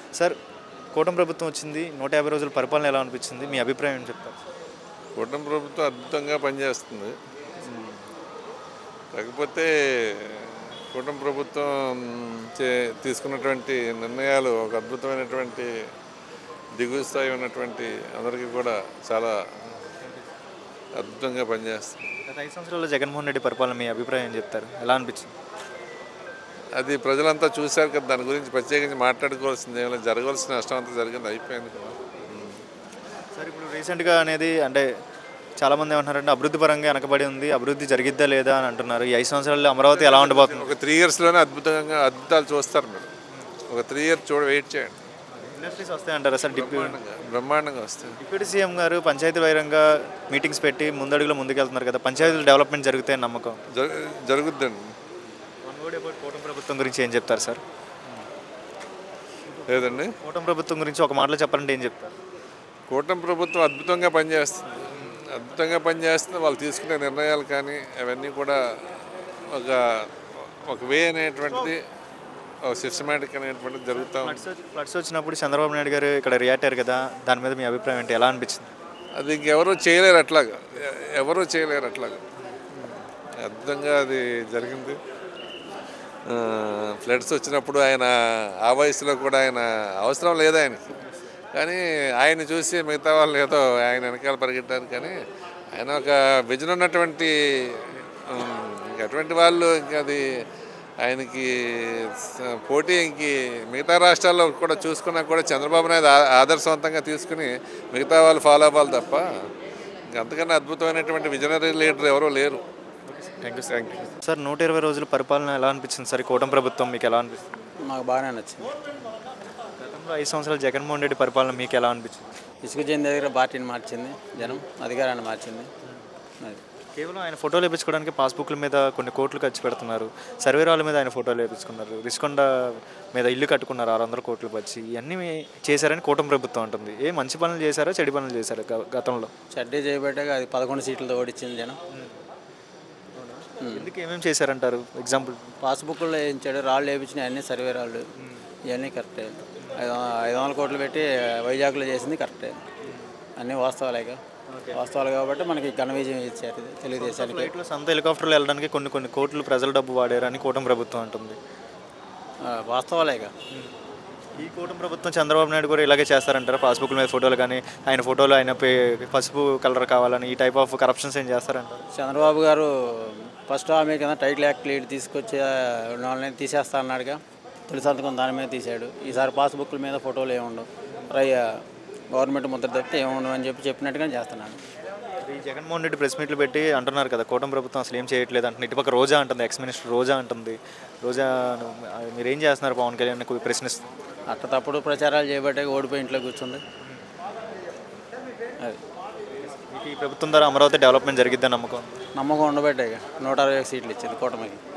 Sir కూటమి ప్రభుత్వం వచ్చింది నూట యాభై రోజుల పరిపాలన ఎలా అనిపించింది మీ అభిప్రాయం ఏం చెప్తారు కూటమి ప్రభుత్వం అద్భుతంగా పనిచేస్తుంది కాకపోతే కూటమి ప్రభుత్వం చే తీసుకున్నటువంటి నిర్ణయాలు ఒక అద్భుతమైనటువంటి దిగువ స్థాయి ఉన్నటువంటి అందరికీ కూడా చాలా అద్భుతంగా పనిచేస్తుంది గత ఐదు సంవత్సరాల్లో జగన్మోహన్ రెడ్డి పరిపాలన మీ అభిప్రాయం ఏం చెప్తారు ఎలా అనిపించింది అది ప్రజలంతా చూశారు కదా దాని గురించి ప్రత్యేకించి మాట్లాడుకోవాల్సింది ఏమైనా జరగాల్సిన నష్టం అంతా జరిగింది అయిపోయింది కదా ఉమ్. సార్ ఇప్పుడు రీసెంట్గా అనేది అంటే చాలామంది ఏమంటున్నారంటే అభివృద్ధి పరంగా వెనకబడి ఉంది అభివృద్ధి జరిగిద్దా లేదా అని అంటున్నారు ఈ ఐదు సంవత్సరాల్లో అమరావతి ఎలా ఉండబోతుంది ఒక త్రీ ఇయర్స్లోనే అద్భుతంగా అద్భుతాలు చూస్తారు మీరు ఒక త్రీ ఇయర్స్ చూడ వెయిట్ చేయండి ఇండస్ట్రీస్ వస్తాయంటారా సార్ డిప్యూ బ్రహ్మాండంగా బ్రహ్మాండంగా వస్తాయి డిప్యూటీ సీఎం గారు పంచాయతీ వైరంగా మీటింగ్స్ పెట్టి ముందడుగులో ముందుకెళ్తున్నారు కదా పంచాయతీల డెవలప్మెంట్ జరుగుతాయని నమ్మకం జరు జరుగుద్దండి వన్ వర్డ్ అబౌట్ కూటమి ప్రభుత్వం గురించి ఏం చెప్తారు సార్ లేదండి కూటమి ప్రభుత్వం గురించి ఒక మాటలో చెప్పాలంటే ఏం చెప్తారు కూటమి ప్రభుత్వం అద్భుతంగా పనిచేస్తుంది అద్భుతంగా పనిచేస్తుంది వాళ్ళు తీసుకునే నిర్ణయాలు కానీ అవన్నీ కూడా ఒక ఒక వే అనేటువంటిది ఒక సిస్టమేటిక్ అనేటువంటిది జరుగుతూ ఉంది ఫ్లడ్స్ వచ్చి- ఫ్లడ్స్ వచ్చినప్పుడు చంద్రబాబు నాయుడు గారు ఇక్కడ రియాక్ట్ అయ్యారు కదా దాని మీద మీ అభిప్రాయం ఏంటి ఎలా అనిపించింది అది ఇంకెవరూ చేయలేరు అట్లాగా ఎ- ఎవరూ చేయలేరు అట్లాగా అద్భుతంగా అది జరిగింది ఫ్లడ్స్ వచ్చినప్పుడు ఆయన ఆ వయసులో కూడా ఆయన అవసరం లేదు ఆయనకి కానీ ఆయన చూసి మిగతా వాళ్ళు ఏదో ఆయన వెనకాల పరిగెట్టారు కానీ ఆయన ఒక విజన్ ఉన్నటువంటి ఉమ్, ఇంక అటువంటి వాళ్ళు ఇంకా అది ఆయనకి స- పోటీ ఇంక మిగతా రాష్ట్రాల్లో కూడా చూసుకున్నా కూడా చంద్రబాబు నాయుడు ఆ- ఆదర్శవంతంగా తీసుకుని మిగతా వాళ్ళు ఫాలో అవ్వాలి తప్ప ఇంక అంతకన్నా అద్భుతమైనటువంటి విజనరీ లీడర్ ఎవరూ లేరు thank you thank you sir నూట ఇరవై రోజుల పరిపాలన ఎలా అనిపించింది సార్ ఈ కూటమి ప్రభుత్వం మీకు ఎలా అనిపిస్తుంది మాకు బాగానే నచ్చింది గతంలో ఐదు సంవత్సరాలు జగన్మోహన్ రెడ్డి పరిపాలన మీకు ఎలా అనిపించింది ఇసుక చేని దగ్గర పార్టీని మార్చింది జనం అధికారాన్ని మార్చింది అది కేవలం ఆయన ఫోటోలు వేయించుకోవడానికి పాస్బుక్ల మీద కొన్ని కోట్లు ఖర్చు పెడుతున్నారు సర్వేరాల మీద ఆయన ఫోటోలు వేయించుకున్నారు రిస్కొండ మీద ఇల్లు కట్టుకున్నారు ఆరు వందల కోట్లు వచ్చి ఇవన్నీ చేశారని కూటమి ప్రభుత్వం ఉంటుంది ఏ మంచి పనులు చేశారో చెడు పనులు చేశారు గ- గతంలో చడ్డీ చేయబట్టాక అది పదకొండు సీట్లతో ఓడించింది జనం ఎందుకు ఏమేమి చేశారంటారు ఎగ్జాంపుల్ పాస్బుక్లో వేయించాడు రాళ్ళు వేయించినాయి అన్నీ సర్వే రాళ్ళు ఇవన్నీ కరెక్టే ఐదు ఐదు వందల కోట్లు పెట్టి వైజాగ్లో చేసింది కరెక్టే అన్నీ వాస్తవాలేక వాస్తవాలు కాబట్టి మనకి ఘన విజయం ఇచ్చారు ఇది తెలుగుదేశానికి ఫ్లైట్లో సొంత హెలికాప్టర్లు వెళ్ళడానికి కొన్ని కొన్ని కోట్లు ప్రజల డబ్బు వాడారని కూటమి ప్రభుత్వం అంటుంది ఆ, వాస్తవాలేక ఈ కూటమి ప్రభుత్వం చంద్రబాబు నాయుడు కూడా ఇలాగే చేస్తారంటారా పాస్బుక్ల మీద ఫోటోలు కానీ ఆయన ఫోటోలు ఆయన పే- పసుపు కలర్ కావాలని ఈ టైప్ ఆఫ్ కరప్షన్స్ ఏం చేస్తారంటారు చంద్రబాబు గారు ఫస్ట్ హామీ కింద టైటిల్ యాక్ట్ లీడ్ తీసుకొచ్చి ఆ, ఉన్న వాళ్ళని తీసేస్తా అన్నాడుగా తొలి సంతకం దాని మీద తీశాడు ఈసారి పాస్బుక్ల మీద ఫోటోలు ఏముండవు రయ్య గవర్నమెంట్ ముద్ర తప్పితే ఏముండవు అని చెప్పి చెప్పినట్టుగానే చేస్తున్నాడు ఈ జగన్మోహన్ రెడ్డి ప్రెస్ మీట్లు పెట్టి అంటున్నారు కదా కూటమి ప్రభుత్వం అసలు ఏం చేయట్లేదు అంటుంది ఇటుపక్క రోజా అంటుంది ఎక్స్ మినిస్టర్ రోజా అంటుంది రోజా మీరు ఏం చేస్తున్నారు పవన్ కళ్యాణ్ ప్రశ్నిస్తుంది అట్ట తప్పుడు ప్రచారాలు చేయబట్టే ఓడిపోయి ఇంట్లో కూర్చుంది అది మీకు ఈ ప్రభుత్వం ద్వారా అమరావతి డెవలప్మెంట్ జరిగిద్దని నమ్మకం నమ్మకం ఉండబట్టే నూట అరవై సీట్లు ఇచ్చింది కూటమికి